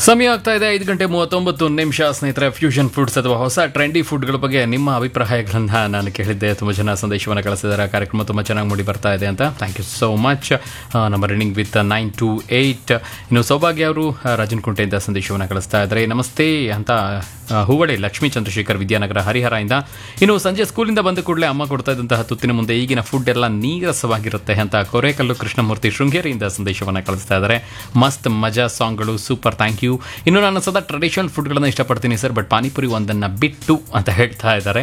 ಸಮಯ ಆಗ್ತಾ ಇದೆ ಐದು ಗಂಟೆ ಮೂವತ್ತೊಂಬತ್ತು ನಿಮಿಷ ಸ್ನೇಹಿತರೆ ಫ್ಯೂಷನ್ ಫುಡ್ಸ್ ಅಥವಾ ಹೊಸ ಟ್ರೆಂಡಿ ಫುಡ್ಗಳ ಬಗ್ಗೆ ನಿಮ್ಮ ಅಭಿಪ್ರಾಯಗಳನ್ನ ನಾನು ಕೇಳಿದ್ದೆ ತುಂಬ ಜನ ಸಂದೇಶವನ್ನು ಕಳಿಸಿದ್ದಾರೆ ಆ ಕಾರ್ಯಕ್ರಮ ತುಂಬ ಚೆನ್ನಾಗಿ ಮೂಡಿ ಬರ್ತಾ ಇದೆ ಅಂತ ಥ್ಯಾಂಕ್ ಯು ಸೋ ಮಚ್ ನಮ್ಮ running with nine two eight ಇನ್ನು ಸೌಭಾಗ್ಯ ಅವರು ಆ, ರಾಜನ್ ಕುಂಟೆಯಿಂದ ಸಂದೇಶವನ್ನು ಕಳಿಸ್ತಾ ಇದ್ದಾರೆ ನಮಸ್ತೆ ಅಂತ ಆ, ಹೂವಳೆ ಲಕ್ಷ್ಮೀ ಚಂದ್ರಶೇಖರ್ ವಿದ್ಯಾನಗರ ಹರಿಹರದಿಂದ ಇನ್ನು ಸಂಜೆ ಸ್ಕೂಲಿಂದ ಬಂದ ಕೂಡಲೇ ಅಮ್ಮ ಕೊಡ್ತಾ ಇದ್ದಂತಹ ತುತ್ತಿನ ಮುಂದೆ ಈಗಿನ ಫುಡ್ ಎಲ್ಲ ನೀರಸವಾಗಿರುತ್ತೆ ಅಂತ ಕೊರೇಕಲ್ಲು ಕೃಷ್ಣಮೂರ್ತಿ ಶೃಂಗೇರಿಯಿಂದ ಸಂದೇಶವನ್ನು ಕಳಿಸ್ತಾ ಇದ್ದಾರೆ ಮಸ್ತ್ ಮಜಾ ಸಾಂಗ್ಗಳು ಸೂಪರ್ ಥ್ಯಾಂಕ್ ಯು ಇನ್ನು ನಾನು ಸದಾ ಟ್ರೆಡಿಷನಲ್ ಫುಡ್ಗಳನ್ನು ಇಷ್ಟಪಡ್ತೀನಿ ಸರ್ ಬಟ್ ಪಾನಿಪುರಿ ಒಂದನ್ನು ಬಿಟ್ಟು ಅಂತ ಹೇಳ್ತಾ ಇದ್ದಾರೆ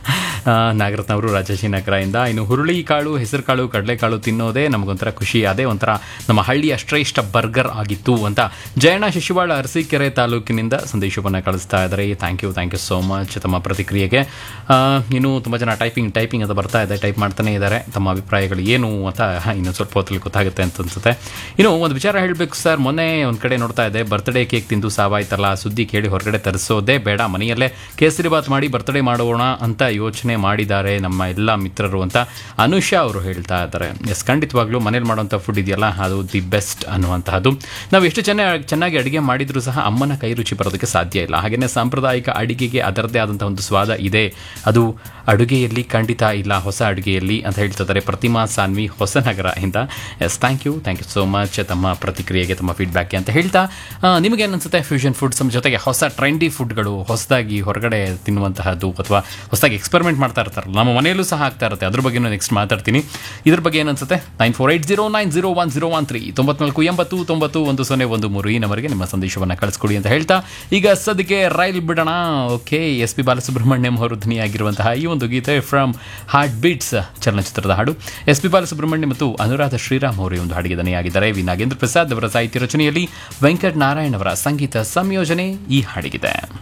ಆ, ನಾಗರತ್ನ ಅವರು ರಾಜಾಜಿನಗರದಿಂದ ಇನ್ನು ಹುರುಳಿ ಕಾಳು ಹೆಸರು ಕಾಳು ಕಡಲೆಕಾಳು ತಿನ್ನೋದೇ ನಮಗೊಂಥರ ಖುಷಿ ಅದೇ ಒಂಥರ ನಮ್ಮ ಹಳ್ಳಿಯ ಶ್ರೇಷ್ಠ ಬರ್ಗರ್ ಆಗಿತ್ತು ಅಂತ ಜಯಣ್ಣ ಶಿಶುವಾಳ ಅರಸೀಕೆರೆ ತಾಲೂಕಿನಿಂದ ಸಂದೇಶವನ್ನು ಕಳಿಸ್ತಾ ಇದ್ದಾರೆ thank you thank you so much ತಮ್ಮ ಪ್ರತಿಕ್ರಿಯೆಗೆ ಆ, ಇನ್ನು ತುಂಬ ಜನ ಟೈಪಿಂಗ್ ಟೈಪಿಂಗ್ ಅಂತ ಬರ್ತಾ ಇದೆ ಟೈಪ್ ಮಾಡ್ತಾನೆ ಇದ್ದಾರೆ ತಮ್ಮ ಅಭಿಪ್ರಾಯಗಳು ಏನು ಅಂತ ಇನ್ನು ಸ್ವಲ್ಪ ಹೊತ್ತಲ್ಲಿ ಗೊತ್ತಾಗುತ್ತೆ ಅಂತ ಅನ್ಸುತ್ತೆ ಇನ್ನು ಒಂದು ವಿಚಾರ ಹೇಳಬೇಕು ಸರ್ ಮೊನ್ನೆ ಒಂದು ಕಡೆ ನೋಡ್ತಾ ಇದೆ ಬರ್ತ್ಡೇ ಕೇಕ್ ತಿಂದು ಸಾವಾಯ್ತಲ್ಲ ಸುದ್ದಿ ಕೇಳಿ ಹೊರಗಡೆ ತರಿಸೋದೇ ಬೇಡ ಮನೆಯಲ್ಲೇ ಕೇಸರಿ ಬಾತ್ ಮಾಡಿ ಬರ್ತ್ಡೇ ಮಾಡೋಣ ಅಂತ ಯೋಚನೆ ಮಾಡಿದ್ದಾರೆ ನಮ್ಮ ಎಲ್ಲ ಮಿತ್ರರು ಅಂತ ಅನುಷಾ ಅವರು ಹೇಳ್ತಾ ಇದ್ದಾರೆ ಎಸ್ ಖಂಡಿತವಾಗ್ಲೂ ಮನೇಲಿ ಮಾಡುವಂಥ ಫುಡ್ ಇದೆಯಲ್ಲ ಅದು ದಿ ಬೆಸ್ಟ್ ಅನ್ನುವಂತಹದ್ದು ನಾವು ಎಷ್ಟು ಚೆನ್ನಾಗಿ ಚೆನ್ನಾಗಿ ಅಡುಗೆ ಮಾಡಿದರೂ ಸಹ ಅಮ್ಮನ ಕೈ ರುಚಿ ಬರೋದಕ್ಕೆ ಸಾಧ್ಯ ಇಲ್ಲ ಹಾಗೆಯೇ ಸಾಂಪ್ರದಾಯಿಕ ಅಡಿಗೆಗೆ ಅದರದ್ದೇ ಆದಂಥ ಒಂದು ಸ್ವಾದ ಇದೆ ಅದು ಅಡುಗೆಯಲ್ಲಿ ಖಂಡಿತ ಇಲ್ಲ ಹೊಸ ಅಡುಗೆಯಲ್ಲಿ ಅಂತ ಹೇಳ್ತಿದ್ದಾರೆ ಪ್ರತಿಮಾ ಸಾನ್ವಿ ಹೊಸನಗರ ಇಂದ yes thank you thank you so much ತಮ್ಮ ಪ್ರತಿಕ್ರಿಯೆಗೆ ತಮ್ಮ ಫೀಡ್ಬ್ಯಾಕ್ಗೆ ಅಂತ ಹೇಳ್ತಾ ಆ, ನಿಮಗೆ ಅನಿಸುತ್ತೆ ಫ್ಯೂಷನ್ ಫುಡ್ಸ್ ಜೊತೆಗೆ ಹೊಸ ಟ್ರೆಂಡಿ ಫುಡ್ಗಳು ಹೊಸದಾಗಿ ಹೊರಗಡೆ ತಿನ್ನುವಂತಹದ್ದು ಅಥವಾ ಹೊಸದಾಗಿ ಎಕ್ಸ್ಪೆರಿಮೆಂಟ್ ಮಾಡ್ತಾ ಇರ್ತಾರಲ್ಲ ನಮ್ಮ ಮನೆಯಲ್ಲೂ ಸಹ ಆಗ್ತಾ ಇರುತ್ತೆ ಅದ್ರ ಬಗ್ಗೆ ನೆಕ್ಸ್ಟ್ ಮಾತಾಡ್ತೀನಿ ಇದ್ರ ಬಗ್ಗೆ ಏನು ಅನ್ಸುತ್ತೆ nine four eight zero nine zero one zero one three ತೊಂಬತ್ನಾಲ್ಕು ಎಂಬತ್ತು ತೊಂಬತ್ತು ಒಂದು ಸೊನ್ನೆ ಒಂದು ಮೂರು ಈ ನಂಬರ್ಗೆ ನಿಮ್ಮ ಸಂದೇಶವನ್ನು ಕಳಿಸ್ಕೊಡಿ ಅಂತ ಹೇಳ್ತಾ ಈಗ ಸದ್ಯಕ್ಕೆ ರೈಲ್ ಬಿಡೋಣ ಓಕೆ ಎಸ್ ಪಿ ಬಾಲಸುಬ್ರಹ್ಮಣ್ಯಂ ಅವರು ಧ್ವನಿಯಾಗಿರುವಂತಹ ಈ ಒಂದು ಗೀತೆ ಫ್ರಮ್ ಹಾರ್ಟ್ ಬೀಟ್ಸ್ ಚಲನಚಿತ್ರದ ಹಾಡು ಎಸ್ ಪಿ ಬಾಲಸುಬ್ರಹ್ಮಣ್ಯ ಮತ್ತು ಅನುರಾಧ ಶ್ರೀರಾಮ್ ಅವರು ಈ ಒಂದು ಹಾಡಿಗೆ ಧ್ವನಿಯಾಗಿದ್ದಾರೆ ವಿ ನಾಗೇಂದ್ರ ಪ್ರಸಾದ್ ಅವರ ಸಾಹಿತ್ಯ ರಚನೆಯಲ್ಲಿ ವೆಂಕಟ್ ನಾರಾಯಣ್ ಅವರ ಸಂಗೀತ ಸಂಯೋಜನೆ ಈ ಹಾಡಿಗಿದೆ